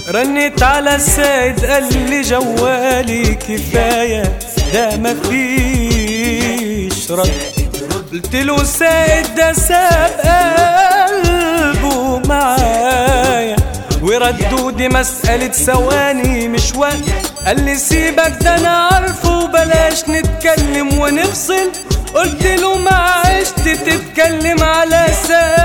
رنيت على السيد قال لي جوالي كفاية ده مفيش رد قلت له سيد ده ساب قلبه معايا وردوا دي مسألة ثواني مش وقت قال لي سيبك ده انا عارفه بلاش نتكلم ونفصل قلت له ما عشت تتكلم على سيد